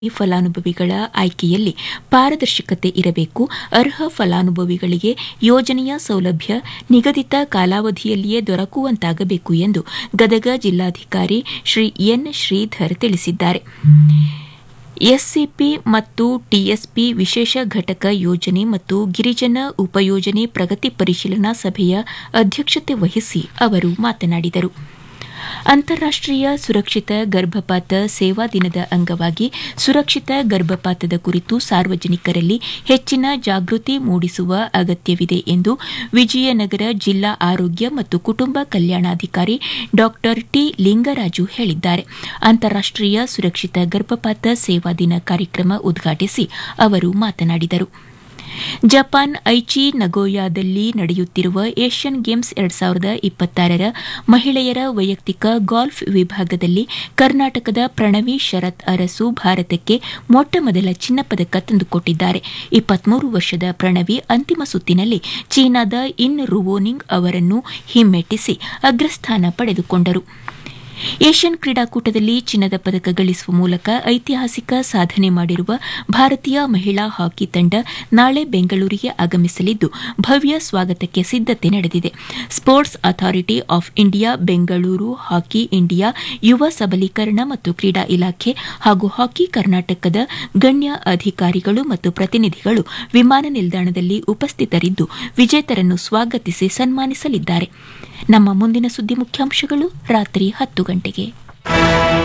ಈ ಫಲಾನುಭವಿಗಳ ಆಯ್ಕೆಯಲ್ಲಿ ಪಾರದರ್ಶಕತೆ ಇರಬೇಕು ಅರ್ಹ ಫಲಾನುಭವಿಗಳಿಗೆ ಯೋಜನೆಯ ಸೌಲಭ್ಯ ನಿಗದಿತ ಕಾಲಾವಧಿಯಲ್ಲಿಯೇ ದೊರಕುವಂತಾಗಬೇಕು ಎಂದು ಗದಗ ಜಿಲ್ಲಾಧಿಕಾರಿ ಶ್ರೀ ಎನ್ ಶ್ರೀಧರ್ ತಿಳಿಸಿದ್ದಾರೆ ಎಸ್ಸಿಪಿ ಮತ್ತು ಟಿಎಸ್ಪಿ ವಿಶೇಷ ಘಟಕ ಯೋಜನೆ ಮತ್ತು ಗಿರಿಜನ ಉಪಯೋಜನೆ ಪ್ರಗತಿ ಪರಿಶೀಲನಾ ಸಭೆಯ ಅಧ್ಯಕ್ಷತೆ ವಹಿಸಿ ಅವರು ಮಾತನಾಡಿದರು ಅಂತಾರಾಷ್ಟೀಯ ಸುರಕ್ಷಿತ ಗರ್ಭಪಾತ ಸೇವಾ ದಿನದ ಅಂಗವಾಗಿ ಸುರಕ್ಷಿತ ಗರ್ಭಪಾತದ ಕುರಿತು ಸಾರ್ವಜನಿಕರಲ್ಲಿ ಹೆಚ್ಚಿನ ಜಾಗೃತಿ ಮೂಡಿಸುವ ಅಗತ್ಯವಿದೆ ಎಂದು ವಿಜಯನಗರ ಜಿಲ್ಲಾ ಆರೋಗ್ಯ ಮತ್ತು ಕುಟುಂಬ ಕಲ್ಯಾಣಾಧಿಕಾರಿ ಡಾ ಟಿ ಲಿಂಗರಾಜು ಹೇಳಿದ್ದಾರೆ ಅಂತಾರಾಷ್ಟೀಯ ಸುರಕ್ಷಿತ ಗರ್ಭಪಾತ ಸೇವಾ ದಿನ ಕಾರ್ಯಕ್ರಮ ಉದ್ಘಾಟಿಸಿ ಅವರು ಮಾತನಾಡಿದರು ಜಪಾನ್ ಐಚಿ ನಗೋಯಾದಲ್ಲಿ ನಡೆಯುತ್ತಿರುವ ಏಷ್ಯನ್ ಗೇಮ್ಸ್ ಎರಡ್ ಸಾವಿರದ ಇಪ್ಪತ್ತಾರರ ಮಹಿಳೆಯರ ವೈಯಕ್ತಿಕ ಗಾಲ್ಫ್ ವಿಭಾಗದಲ್ಲಿ ಕರ್ನಾಟಕದ ಪ್ರಣವಿ ಶರತ್ ಅರಸು ಭಾರತಕ್ಕೆ ಮೊಟ್ಟಮೊದಲ ಚಿನ್ನ ಪದಕ ತಂದುಕೊಟ್ಟಿದ್ದಾರೆ ಇಪ್ಪತ್ಮೂರು ವರ್ಷದ ಪ್ರಣವಿ ಅಂತಿಮ ಸುತ್ತಿನಲ್ಲಿ ಚೀನಾದ ಇನ್ ರುವೋನಿಂಗ್ ಅವರನ್ನು ಹಿಮ್ಮೆಟ್ಟಿಸಿ ಅಗ್ರಸ್ಥಾನ ಪಡೆದುಕೊಂಡರು ಏಷ್ಯನ್ ಕ್ರೀಡಾಕೂಟದಲ್ಲಿ ಚಿನ್ನದ ಪದಕ ಗಳಿಸುವ ಮೂಲಕ ಐತಿಹಾಸಿಕ ಸಾಧನೆ ಮಾಡಿರುವ ಭಾರತೀಯ ಮಹಿಳಾ ಹಾಕಿ ತಂಡ ನಾಳೆ ಬೆಂಗಳೂರಿಗೆ ಆಗಮಿಸಲಿದ್ದು ಭವ್ಯ ಸ್ವಾಗತಕ್ಕೆ ಸಿದ್ದತೆ ನಡೆದಿದೆ sports authority of India Bengaluru hockey India ಯುವ ಸಬಲೀಕರಣ ಮತ್ತು ಕ್ರೀಡಾ ಇಲಾಖೆ ಹಾಗೂ ಹಾಕಿ ಕರ್ನಾಟಕದ ಗಣ್ಯ ಅಧಿಕಾರಿಗಳು ಮತ್ತು ಪ್ರತಿನಿಧಿಗಳು ವಿಮಾನ ನಿಲ್ದಾಣದಲ್ಲಿ ಉಪಸ್ಥಿತರಿದ್ದು ವಿಜೇತರನ್ನು ಸ್ವಾಗತಿಸಿ ಸನ್ಮಾನಿಸಲಿದ್ದಾರೆ ನಮ್ಮ ಮುಂದಿನ ಸುದ್ದಿ ಮುಖ್ಯಾಂಶಗಳು ರಾತ್ರಿ ಹತ್ತು ಗಂಟೆಗೆ